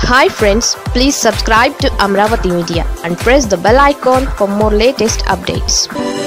hi friends please subscribe to Amaravati media and press the bell icon for more latest updates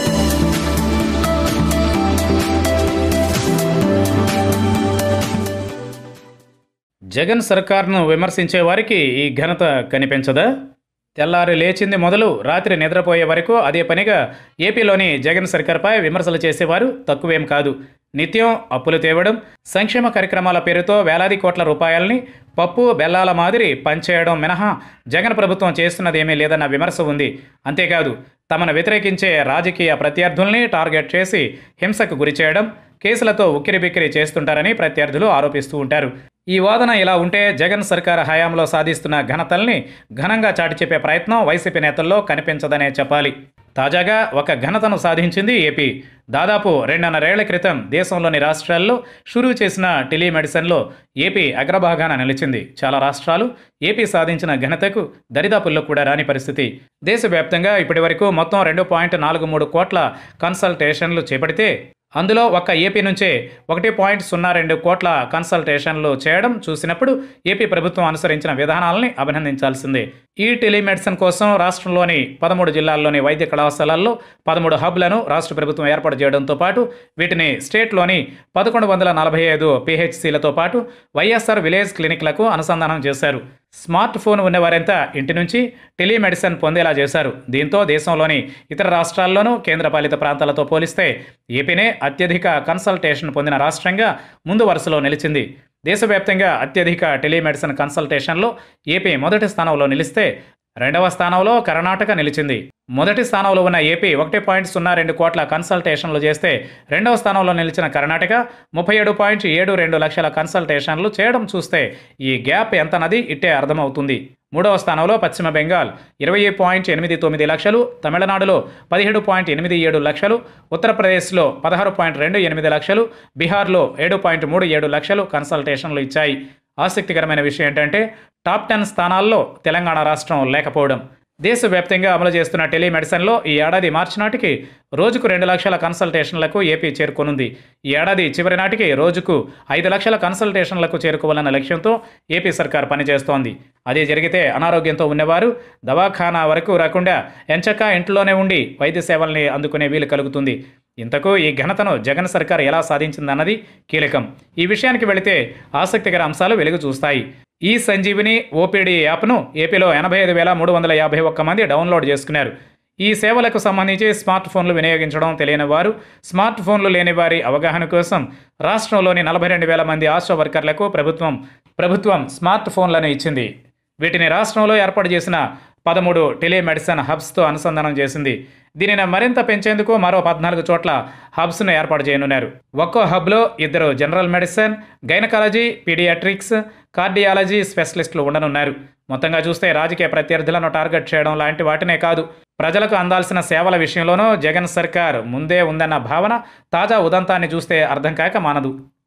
Jagan సర్కార్ను విమర్శించే వారికి ఈ ఘనత కనిపించదా తెల్లారి లేచింది మొదలు రాత్రి నిద్రపోయే వరకు అదే పనిగా ఏపీలోని జగన్ సర్కార్పై విమర్శలు చేసేవారు తక్కువేం కాదు నిత్యం అప్పులు తేవడం సంక్షేమ కార్యక్రమాల పేరుతో వేలాది కోట్ల రూపాయల్ని పప్పు బెల్లాల మాదిరి పంచేయడం మినహా జగన్ ప్రభుత్వం చేస్తున్నదేమీ లేదన్న విమర్శ ఉంది అంతేకాదు తమను వ్యతిరేకించే రాజకీయ ప్రత్యర్థుల్ని టార్గెట్ చేసి హింసకు గురి చేయడం కేసులతో ఉక్కిరిబిక్కిరి చేస్తుంటారని ప్రత్యర్థులు ఆరోపిస్తూ ఉంటారు ఈ వాదన ఇలా ఉంటే జగన్ సర్కార్ హయాంలో సాధిస్తున్న ఘనతల్ని ఘనంగా చాటి చెప్పే ప్రయత్నం వైసీపీ నేతల్లో కనిపించదనే చెప్పాలి తాజాగా ఒక ఘనతను సాధించింది ఏపీ దాదాపు రెండున్నరేళ్ల క్రితం దేశంలోని రాష్ట్రాల్లో షురూ చేసిన టెలిమెడిసిన్లో ఏపీ అగ్రభాగాన నిలిచింది చాలా రాష్ట్రాలు ఏపీ సాధించిన ఘనతకు దరిదాపుల్లో కూడా రాని పరిస్థితి దేశవ్యాప్తంగా ఇప్పటివరకు మొత్తం రెండు పాయింట్ నాలుగు మూడు కోట్ల కన్సల్టేషన్లు చేపడితే అందులో ఒక్క ఏపీ నుంచే ఒకటి పాయింట్ సున్నా రెండు కోట్ల కన్సల్టేషన్లు చేయడం చూసినప్పుడు ఏపీ ప్రభుత్వం అనుసరించిన విధానాలని అభినందించాల్సిందే ఈ టెలిమెడిసిన్ కోసం రాష్ట్రంలోని పదమూడు జిల్లాల్లోని వైద్య కళాశాలల్లో పదమూడు హబ్లను రాష్ట్ర ప్రభుత్వం ఏర్పాటు చేయడంతో పాటు వీటిని స్టేట్లోని పదకొండు వందల నలభై ఐదు పిహెచ్సిలతో పాటు వైఎస్ఆర్ విలేజ్ క్లినిక్లకు అనుసంధానం చేశారు స్మార్ట్ ఫోన్ ఉన్నవారంతా ఇంటి నుంచి టెలిమెడిసిన్ పొందేలా చేశారు దీంతో దేశంలోని ఇతర రాష్ట్రాల్లోనూ కేంద్రపాలిత ప్రాంతాలతో పోలిస్తే ఏపీనే అత్యధిక కన్సల్టేషన్ పొందిన రాష్ట్రంగా ముందు వరుసలో నిలిచింది దేశవ్యాప్తంగా అత్యధిక టెలిమెడిసిన్ కన్సల్టేషన్లో ఏపీ మొదటి స్థానంలో నిలిస్తే రెండవ స్థానంలో కర్ణాటక నిలిచింది మొదటి స్థానంలో ఉన్న ఏపీ ఒకటి పాయింట్ సున్నా రెండు కోట్ల కన్సల్టేషన్లు చేస్తే రెండవ స్థానంలో నిలిచిన కర్ణాటక ముప్పై ఏడు పాయింట్ ఏడు రెండు లక్షల కన్సల్టేషన్లు చేయడం చూస్తే ఈ గ్యాప్ ఎంతనది ఇట్టే అర్థమవుతుంది మూడవ స్థానంలో పశ్చిమ బెంగాల్ ఇరవై పాయింట్ ఎనిమిది తొమ్మిది లక్షలు తమిళనాడులో పదిహేడు పాయింట్ ఎనిమిది ఏడు లక్షలు ఉత్తరప్రదేశ్లో పదహారు పాయింట్ రెండు ఎనిమిది లక్షలు బీహార్లో ఏడు పాయింట్ మూడు ఏడు లక్షలు కన్సల్టేషన్లు ఇచ్చాయి ఆసక్తికరమైన విషయం ఏంటంటే టాప్ టెన్ స్థానాల్లో తెలంగాణ రాష్ట్రం లేకపోవడం దేశవ్యాప్తంగా అమలు చేస్తున్న టెలిమెడిసిన్లో ఈ ఏడాది మార్చి నాటికి రోజుకు రెండు లక్షల కన్సల్టేషన్లకు ఏపీ చేరుకోనుంది ఈ ఏడాది చివరి నాటికి రోజుకు ఐదు లక్షల కన్సల్టేషన్లకు చేరుకోవాలన్న లక్ష్యంతో ఏపీ సర్కార్ పనిచేస్తోంది అదే జరిగితే అనారోగ్యంతో ఉన్నవారు దవాఖానా వరకు రాకుండా ఎంచక్క ఇంట్లోనే ఉండి వైద్య సేవల్ని అందుకునే వీలు కలుగుతుంది ఇంతకు ఈ ఘనతను జగన్ సర్కార్ ఎలా సాధించిందన్నది కీలకం ఈ విషయానికి వెళితే ఆసక్తికర అంశాలు వెలుగు చూస్తాయి ఈ సంజీవిని ఓపీడీ యాప్ను ఏపీలో ఎనభై ఐదు వేల మూడు వందల యాభై ఒక్క మంది డౌన్లోడ్ చేసుకున్నారు ఈ సేవలకు సంబంధించి స్మార్ట్ ఫోన్లు వినియోగించడం తెలియని వారు స్మార్ట్ ఫోన్లు లేని వారి అవగాహన కోసం రాష్ట్రంలోని నలభై రెండు వేల మంది ఆశా వర్కర్లకు ప్రభుత్వం ప్రభుత్వం స్మార్ట్ ఫోన్లను ఇచ్చింది వీటిని రాష్ట్రంలో ఏర్పాటు చేసిన పదమూడు టెలిమెడిసిన్ హబ్స్తో అనుసంధానం చేసింది దీనిని మరింత పెంచేందుకు మరో పద్నాలుగు చోట్ల హబ్స్ను ఏర్పాటు చేయనున్నారు ఒక్కో హబ్లో ఇద్దరు general medicine gynaecology paediatrics cardiology స్పెషలిస్టులు ఉండనున్నారు మొత్తంగా చూస్తే రాజకీయ ప్రత్యర్థులను టార్గెట్ చేయడం లాంటి వాటినే కాదు ప్రజలకు అందాల్సిన సేవల విషయంలోనూ జగన్ సర్కార్ ముందే ఉందన్న భావన తాజా ఉదంతాన్ని చూస్తే అర్థం కాక మానదు